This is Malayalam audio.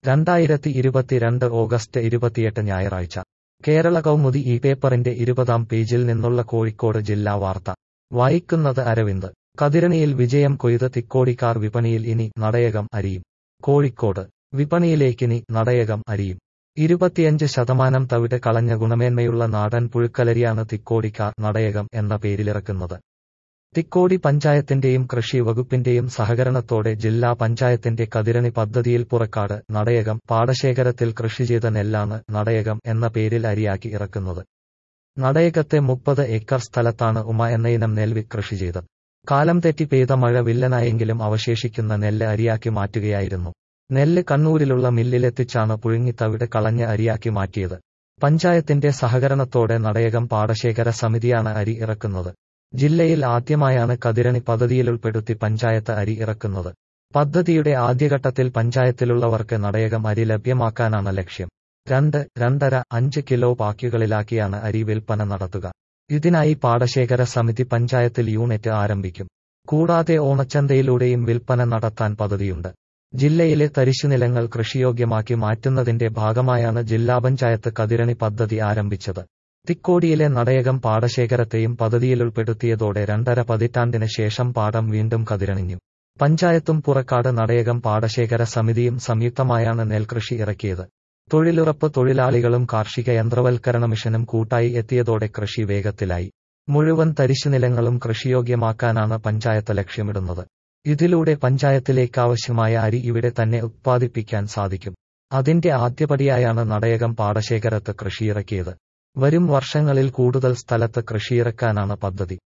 രണ്ടായിരത്തി ഇരുപത്തിരണ്ട് ഓഗസ്റ്റ് ഇരുപത്തിയെട്ട് ഞായറാഴ്ച കേരള കൗമുദി ഈ പേപ്പറിന്റെ ഇരുപതാം പേജിൽ നിന്നുള്ള കോഴിക്കോട് ജില്ലാ വാർത്ത വായിക്കുന്നത് അരവിന്ദ് കതിരണിയിൽ വിജയം കൊയ്ത് തിക്കോടിക്കാർ വിപണിയിൽ ഇനി നടയകം അരിയും കോഴിക്കോട് വിപണിയിലേക്കിനി നടയകം അരിയും ഇരുപത്തിയഞ്ച് ശതമാനം തവിട് കളഞ്ഞ ഗുണമേന്മയുള്ള നാടൻ പുഴുക്കലരിയാണ് തിക്കോടിക്കാർ നടയകം എന്ന പേരിലിറക്കുന്നത് തിക്കോടി പഞ്ചായത്തിന്റെയും കൃഷി വകുപ്പിന്റെയും സഹകരണത്തോടെ ജില്ലാ പഞ്ചായത്തിന്റെ കതിരണി പദ്ധതിയിൽ പുറക്കാട് നടയകം പാടശേഖരത്തിൽ കൃഷി ചെയ്ത നെല്ലാണ് നടയകം എന്ന പേരിൽ അരിയാക്കി ഇറക്കുന്നത് നടയകത്തെ മുപ്പത് ഏക്കർ സ്ഥലത്താണ് ഉമ എന്നയിനം നെൽവി കൃഷി ചെയ്തത് കാലം തെറ്റി പെയ്ത മഴ വില്ലനായെങ്കിലും അവശേഷിക്കുന്ന നെല്ല് അരിയാക്കി മാറ്റുകയായിരുന്നു നെല്ല് കണ്ണൂരിലുള്ള മില്ലിലെത്തിച്ചാണ് പുഴുങ്ങി തവിട് കളഞ്ഞ് അരിയാക്കി മാറ്റിയത് പഞ്ചായത്തിന്റെ സഹകരണത്തോടെ നടയകം പാടശേഖര സമിതിയാണ് അരി ഇറക്കുന്നത് ജില്ലയിൽ ആദ്യമായാണ് കതിരണി പദ്ധതിയിലുൾപ്പെടുത്തി പഞ്ചായത്ത് അരി ഇറക്കുന്നത് പദ്ധതിയുടെ ആദ്യഘട്ടത്തിൽ പഞ്ചായത്തിലുള്ളവർക്ക് നടയകം അരി ലഭ്യമാക്കാനാണ് ലക്ഷ്യം രണ്ട് രണ്ടര അഞ്ച് കിലോ പാക്കുകളിലാക്കിയാണ് അരി വിൽപ്പന നടത്തുക ഇതിനായി പാടശേഖര സമിതി പഞ്ചായത്തിൽ യൂണിറ്റ് ആരംഭിക്കും കൂടാതെ ഓണച്ചന്തയിലൂടെയും വിൽപ്പന നടത്താൻ പദ്ധതിയുണ്ട് ജില്ലയിലെ തരിശുനിലങ്ങൾ കൃഷിയോഗ്യമാക്കി മാറ്റുന്നതിന്റെ ഭാഗമായാണ് ജില്ലാ പഞ്ചായത്ത് കതിരണി പദ്ധതി ആരംഭിച്ചത് തിക്കോടിയിലെ നടയകം പാടശേഖരത്തെയും പദ്ധതിയിലുൾപ്പെടുത്തിയതോടെ രണ്ടര പതിറ്റാണ്ടിന് ശേഷം പാടം വീണ്ടും കതിരണിഞ്ഞു പഞ്ചായത്തും പുറക്കാട് നടയകം പാടശേഖര സമിതിയും സംയുക്തമായാണ് നെൽകൃഷി ഇറക്കിയത് തൊഴിലുറപ്പ് തൊഴിലാളികളും കാർഷിക യന്ത്രവൽക്കരണ മിഷനും കൂട്ടായി എത്തിയതോടെ കൃഷി വേഗത്തിലായി മുഴുവൻ തരിശുനിലങ്ങളും കൃഷിയോഗ്യമാക്കാനാണ് പഞ്ചായത്ത് ലക്ഷ്യമിടുന്നത് ഇതിലൂടെ പഞ്ചായത്തിലേക്കാവശ്യമായ അരി ഇവിടെ തന്നെ ഉത്പാദിപ്പിക്കാൻ സാധിക്കും അതിന്റെ ആദ്യപടിയായാണ് നടയകം പാടശേഖരത്ത് കൃഷിയിറക്കിയത് വരും വർഷങ്ങളിൽ കൂടുതൽ സ്ഥലത്ത് കൃഷിയിറക്കാനാണ് പദ്ധതി